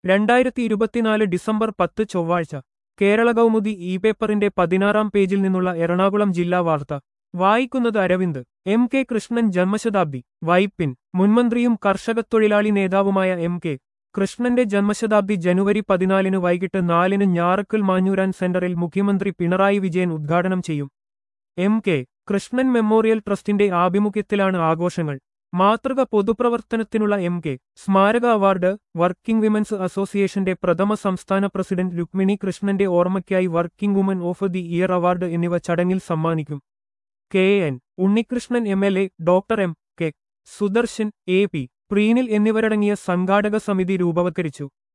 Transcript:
രണ്ടായിരത്തി ഇരുപത്തിനാല് ഡിസംബർ പത്ത് ചൊവ്വാഴ്ച കേരള കൗമുദി ഇ പേപ്പറിന്റെ പതിനാറാം പേജിൽ നിന്നുള്ള എറണാകുളം ജില്ലാ വാർത്ത വായിക്കുന്നത് അരവിന്ദ് എം കെ കൃഷ്ണൻ ജന്മശതാബ്ദി വൈപ്പിൻ മുൻമന്ത്രിയും കർഷകത്തൊഴിലാളി നേതാവുമായ എം കെ കൃഷ്ണന്റെ ജന്മശതാബ്ദി ജനുവരി പതിനാലിന് വൈകിട്ട് നാലിന് ഞാറക്കൽ മാഞ്ഞൂരാൻ സെന്ററിൽ മുഖ്യമന്ത്രി പിണറായി വിജയൻ ഉദ്ഘാടനം ചെയ്യും എം കെ കൃഷ്ണൻ മെമ്മോറിയൽ ട്രസ്റ്റിന്റെ ആഭിമുഖ്യത്തിലാണ് ആഘോഷങ്ങൾ മാതൃക പൊതുപ്രവർത്തനത്തിനുള്ള എം കെ സ്മാരക അവാർഡ് വർക്കിംഗ് വിമൻസ് അസോസിയേഷന്റെ പ്രഥമ സംസ്ഥാന പ്രസിഡന്റ് രുക്മിണി കൃഷ്ണന്റെ ഓർമ്മയ്ക്കായി working woman of the year award എന്നിവ ചടങ്ങിൽ സമ്മാനിക്കും K N Unnikrishnan M L A doctor M K Sudarshan A P Preenil എന്നിവരടങ്ങിയ സംഘാടക സമിതി രൂപവത്കരിച്ചു